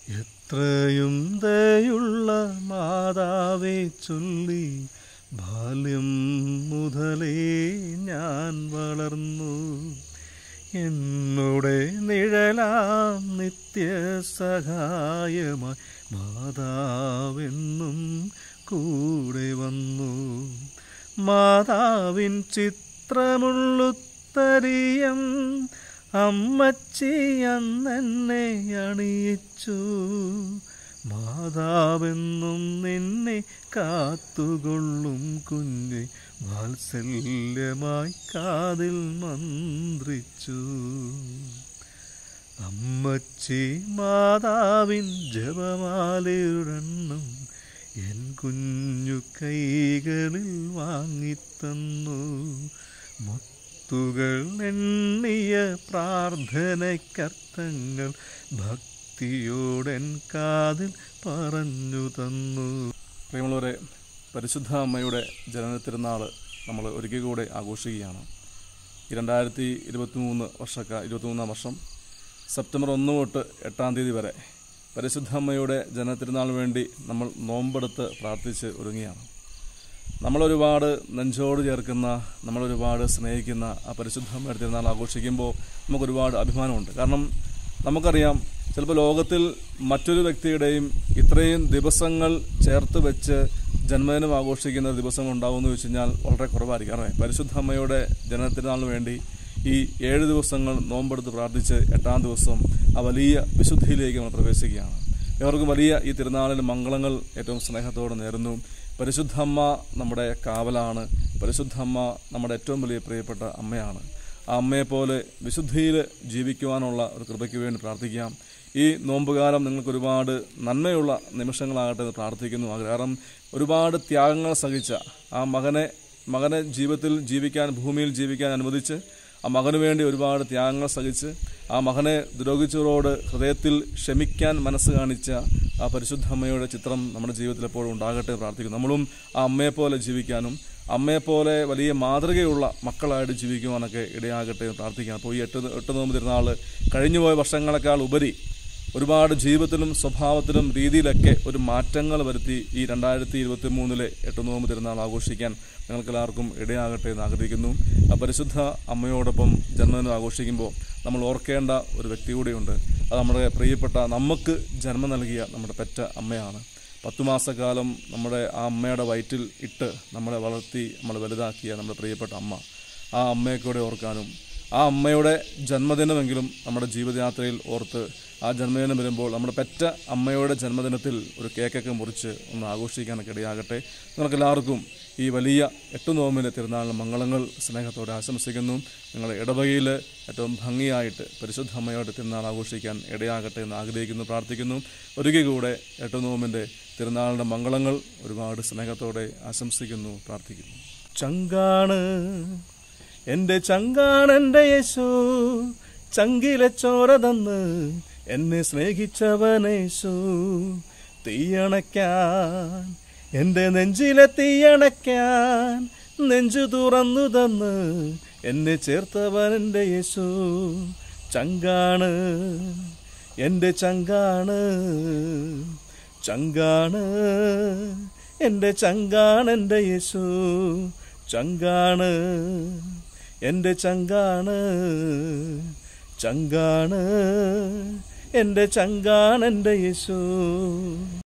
എത്രയും ദയുള്ള മാതാവെ ചൊല്ലി ബാല്യം മുതലേ ഞാൻ വളർന്നു എന്നുടെ നിഴലാം നിത്യസഹായമായി മാതാവെന്നും കൂടെ വന്നു മാതാവിൻ ചിത്രമുള്ളുത്തരിയം അമ്മച്ചി അന്നെന്നെ അണിയിച്ചു മാതാവെന്നും നിന്നെ കാത്തുകൊള്ളും കുഞ്ഞെ വാത്സല്യമായി കാതിൽ മന്ത്രിച്ചു അമ്മച്ചി മാതാവിൻ ജപമാലയൊരെണ്ണം എൻ കുഞ്ഞു കൈകളിൽ വാങ്ങിത്തന്നു മുത്തുകൾ എണ്ണിയ പ്രാർത്ഥനക്കർത്ഥങ്ങൾ ഭക്തിയോടെൻ കാതിൽ പറഞ്ഞു തന്നു പ്രിയമുള്ളവരെ പരിശുദ്ധ അമ്മയുടെ ജനന തിരുനാൾ നമ്മൾ ഒരിക്കൽ കൂടെ ആഘോഷിക്കുകയാണ് ഈ രണ്ടായിരത്തി ഇരുപത്തി മൂന്ന് വർഷക്ക ഇരുപത്തിമൂന്നാം വർഷം സെപ്റ്റംബർ ഒന്ന് തൊട്ട് എട്ടാം തീയതി വരെ പരിശുദ്ധ അമ്മയുടെ ജനന തിരുനാളിന് വേണ്ടി നമ്മൾ നോമ്പെടുത്ത് പ്രാർത്ഥിച്ച് ഒരുങ്ങിയാണ് നമ്മളൊരുപാട് നെഞ്ചോട് ചേർക്കുന്ന നമ്മളൊരുപാട് സ്നേഹിക്കുന്ന ആ പരിശുദ്ധ അമ്മയുടെ തിരുനാൾ ആഘോഷിക്കുമ്പോൾ നമുക്കൊരുപാട് അഭിമാനമുണ്ട് കാരണം നമുക്കറിയാം ചിലപ്പോൾ ലോകത്തിൽ മറ്റൊരു വ്യക്തിയുടെയും ഇത്രയും ദിവസങ്ങൾ ചേർത്ത് വെച്ച് ജന്മദിനം ആഘോഷിക്കുന്ന ഒരു ദിവസം ഉണ്ടാവുമെന്ന് വെച്ച് കഴിഞ്ഞാൽ വളരെ കുറവായിരിക്കും കാരണം പരിശുദ്ധ അമ്മയുടെ ജനനത്തിനാളിന് വേണ്ടി ഈ ഏഴ് ദിവസങ്ങൾ നോമ്പെടുത്ത് പ്രാർത്ഥിച്ച് എട്ടാം ദിവസം ആ വലിയ വിശുദ്ധിയിലേക്ക് നമ്മൾ പ്രവേശിക്കുകയാണ് ഇവർക്ക് വലിയ ഈ തിരുനാളിന് മംഗളങ്ങൾ ഏറ്റവും സ്നേഹത്തോടെ നേരുന്നു പരിശുദ്ധമ്മ നമ്മുടെ കാവലാണ് പരിശുദ്ധമ്മ നമ്മുടെ ഏറ്റവും വലിയ പ്രിയപ്പെട്ട അമ്മയാണ് ആ അമ്മയെപ്പോലെ വിശുദ്ധിയിൽ ജീവിക്കുവാനുള്ള ഒരു കൃപയ്ക്ക് വേണ്ടി പ്രാർത്ഥിക്കാം ഈ നോമ്പുകാലം നിങ്ങൾക്ക് ഒരുപാട് നന്മയുള്ള നിമിഷങ്ങളാകട്ടെ എന്ന് പ്രാർത്ഥിക്കുന്നു കാരണം ഒരുപാട് ത്യാഗങ്ങൾ സഹിച്ച ആ മകനെ മകനെ ജീവിതത്തിൽ ജീവിക്കാൻ ഭൂമിയിൽ ജീവിക്കാൻ അനുവദിച്ച് ആ മകനു വേണ്ടി ഒരുപാട് ത്യാഗങ്ങൾ സഹിച്ച് ആ മകനെ ദ്രോഹിച്ചവരോട് ഹൃദയത്തിൽ ക്ഷമിക്കാൻ മനസ്സ് കാണിച്ച ആ പരിശുദ്ധ അമ്മയുടെ ചിത്രം നമ്മുടെ ജീവിതത്തിൽ എപ്പോഴും ഉണ്ടാകട്ടെ എന്ന് പ്രാർത്ഥിക്കുന്നു നമ്മളും ആ അമ്മയെപ്പോലെ ജീവിക്കാനും അമ്മയെപ്പോലെ വലിയ മാതൃകയുള്ള മക്കളായിട്ട് ജീവിക്കുവാനൊക്കെ ഇടയാകട്ടെ എന്ന് പ്രാർത്ഥിക്കാം അപ്പോൾ ഈ എട്ട് എട്ട് നോമ്പ് തിരുനാൾ കഴിഞ്ഞുപോയ വർഷങ്ങളെക്കാൾ ഉപരി ഒരുപാട് ജീവിതത്തിലും സ്വഭാവത്തിലും രീതിയിലൊക്കെ ഒരു മാറ്റങ്ങൾ വരുത്തി ഈ രണ്ടായിരത്തി ഇരുപത്തി മൂന്നിലെ എട്ട് നോമ്പ് തിരുനാൾ ആഘോഷിക്കാൻ ഞങ്ങൾക്കെല്ലാവർക്കും ഇടയാകട്ടെ എന്ന് ആഗ്രഹിക്കുന്നു ആ പരിശുദ്ധ അമ്മയോടൊപ്പം ജന്മദിനം ആഘോഷിക്കുമ്പോൾ നമ്മൾ ഓർക്കേണ്ട ഒരു വ്യക്തി കൂടിയുണ്ട് അത് നമ്മുടെ പ്രിയപ്പെട്ട നമുക്ക് ജന്മം നൽകിയ നമ്മുടെ പെറ്റ അമ്മയാണ് പത്തു മാസക്കാലം നമ്മുടെ ആ അമ്മയുടെ വയറ്റിൽ ഇട്ട് നമ്മളെ വളർത്തി നമ്മളെ വലുതാക്കിയ നമ്മുടെ പ്രിയപ്പെട്ട അമ്മ ആ അമ്മയെ കൂടെ ഓർക്കാനും ആ അമ്മയുടെ ജന്മദിനമെങ്കിലും നമ്മുടെ ജീവിതയാത്രയിൽ ഓർത്ത് ആ ജന്മദിനം വരുമ്പോൾ നമ്മുടെ പെറ്റ അമ്മയുടെ ജന്മദിനത്തിൽ ഒരു കേക്കൊക്കെ മുറിച്ച് ഒന്ന് ആഘോഷിക്കാനൊക്കെ ഇടയാകട്ടെ നിങ്ങൾക്കെല്ലാവർക്കും ഈ വലിയ എട്ട് നോമ്പിൻ്റെ തിരുനാളിന് മംഗളങ്ങൾ സ്നേഹത്തോടെ ആശംസിക്കുന്നു നിങ്ങളുടെ ഇടവകയിൽ ഏറ്റവും ഭംഗിയായിട്ട് പരിശുദ്ധ അമ്മയുടെ തിരുനാൾ ആഘോഷിക്കാൻ ഇടയാകട്ടെ എന്ന് ആഗ്രഹിക്കുന്നു പ്രാർത്ഥിക്കുന്നു ഒരിക്കൽ കൂടെ എട്ട് നോമ്പിൻ്റെ തിരുനാളിൻ്റെ മംഗളങ്ങൾ ഒരുപാട് സ്നേഹത്തോടെ ആശംസിക്കുന്നു പ്രാർത്ഥിക്കുന്നു ചങ്കാണ് എൻ്റെ ചങ്കാണ് എൻ്റെ യേശു ചങ്കിലെ ചോര തന്ന് എന്നെ സ്നേഹിച്ചവനേശു തീയണയ്ക്കാൻ എൻ്റെ നെഞ്ചിലെ തീയണയ്ക്കാൻ നെഞ്ചു തുറന്നു തന്ന് എന്നെ ചേർത്തവൻ എൻ്റെ യേശു ചങ്കാണ് എൻ്റെ ചങ്കാണ് ചങ്കാണ് എൻ്റെ ചങ്കാണ് എൻ്റെ യേശു ചങ്കാണ് എൻ്റെ ചങ്കാണ് ചങ്കാണ് എൻ്റെ ചങ്കാണ് എൻ്റെ യേശു